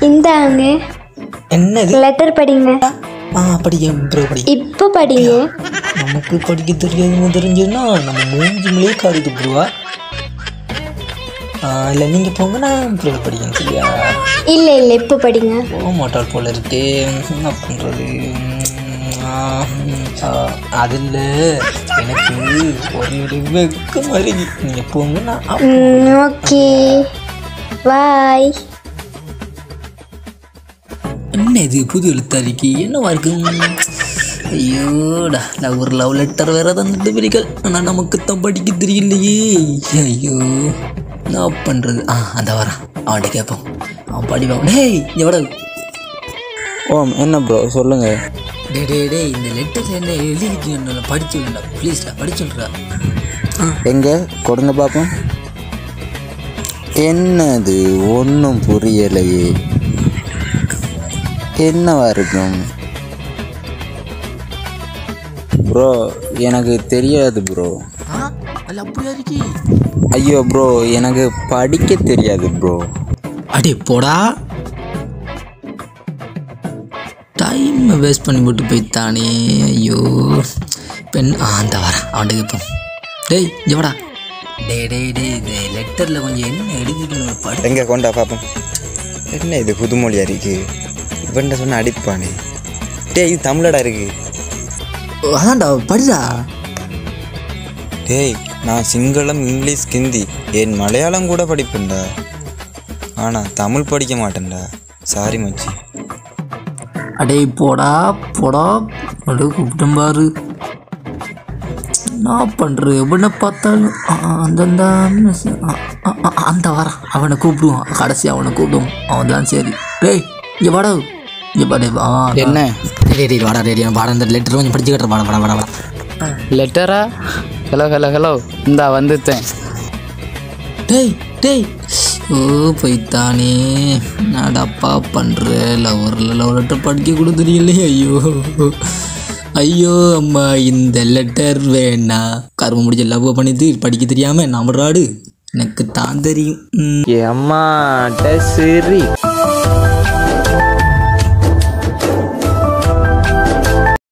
இந்தாங்க என்னது லெட்டர் படிங்க ஆ படிக்க ப்ரோ படி இப்போ படிங்க நமக்கு படிக்க தெரியாதுன்னு தெரிஞ்சுன்னா நம்ம மூஞ்சி மேலே காரிட்டு ப்ரோவா இல்லை நீங்கள் போங்க நான் ப்ரோ படிக்கணும் சரியா இல்லை இல்லை இப்போ படிங்க போக மாட்டாள் போல இருக்கே என்ன பண்ணுறது அதில் எனக்கு ஒரு ஒரு வெக்கமாக இருக்கு நீங்கள் போங்க நான் அப்~ ஓகே பாய் என்ன இது புது எழுத்தாரிக்கு என்னவா இருக்கு ஐயோடா நான் ஒரு லவ் லெட்டர் வேற தந்துட்டு பிரிக்கல் ஆனால் நமக்கு தான் படிக்க தெரியலையே ஐயோ நான் பண்ணுறது ஆ அந்த வரான் அவன்கிட்ட கேட்போம் அவன் படிப்பான் டேய் எவ்வளோ ஓம் என்ன ப்ரோ சொல்லுங்க டே டே டே இந்த லெட்டரில் என்ன எழுதிருக்கீங்க படிச்சு விடுடா ப்ளீஸ்டா படிச்சு விட்றா எங்க கொடுங்க பார்ப்போம் என்னது ஒன்றும் புரியலையே என்னவா இருக்கும் ப்ரோ எனக்கு தெரியாது ப்ரோ ஆ அல்ல அப்படியா இருக்கி ஐயோ ப்ரோ எனக்கு படிக்க தெரியாது ப்ரோ அடே போடா டைம் வேஸ்ட் பண்ணி போட்டு போய்த்தானே ஐயோ பெண் ஆ அந்த வரேன் அவன்கிட்ட கேட்போம் டேய் எவடா டேய் டேய் டேய் இந்த லெட்டரில் கொஞ்சம் என்ன எழுதிக்கணும் படி எங்க கொண்டா பார்ப்போம் என்ன இது புதுமொழியா இருக்கு இவன்ட சொன்ன அடிப்பானே டேய் இது தமிழடா இருக்கு ஓ, அதான்டா படிடா டேய் நான் சிங்களம் இங்கிலீஷ் ஹிந்தி என் மலையாளம் கூட படிப்பேன்டா ஆனால் தமிழ் படிக்க மாட்டேன்டா சாரி மச்சி அடே போடா போடா அடே கூப்பிட்டேன் பாரு நான் பண்ணுறது எப்படின்னு பார்த்தாலும் ஆ, ஆ, அந்தந்த ஆ, ஆ, ஆ, அந்த வரான் அவனை கூப்பிடுவான் கடைசி அவனை கூப்பிடுவோம் அவன் தான் சரி டேய் இங்கே வாடா இங்கே பாடே வா என்ன? டேய் டேய் வாடா டேய் வாடா இந்த லெட்டர் கொஞ்சம் படிச்சு கட்டுற வாடா வாடா வாடா வாடா லெட்டரா ஹலோ ஹலோ ஹலோ இந்தா வந்துட்டேன் டேய் டேய் ஓ போய்த்தானே நடப்பா பண்ணுற லவரில் லவ் லெட்டர் படிக்க கூட தெரியலையே ஐயோ ஐயோ அம்மா இந்த லெட்டர் வேணா கரும முடிஞ்ச லவ் பண்ணிட்டு படிக்க தெரியாமல் நம்மளாடு எனக்கு தான் தெரியும் ம். ஏம்மா சரி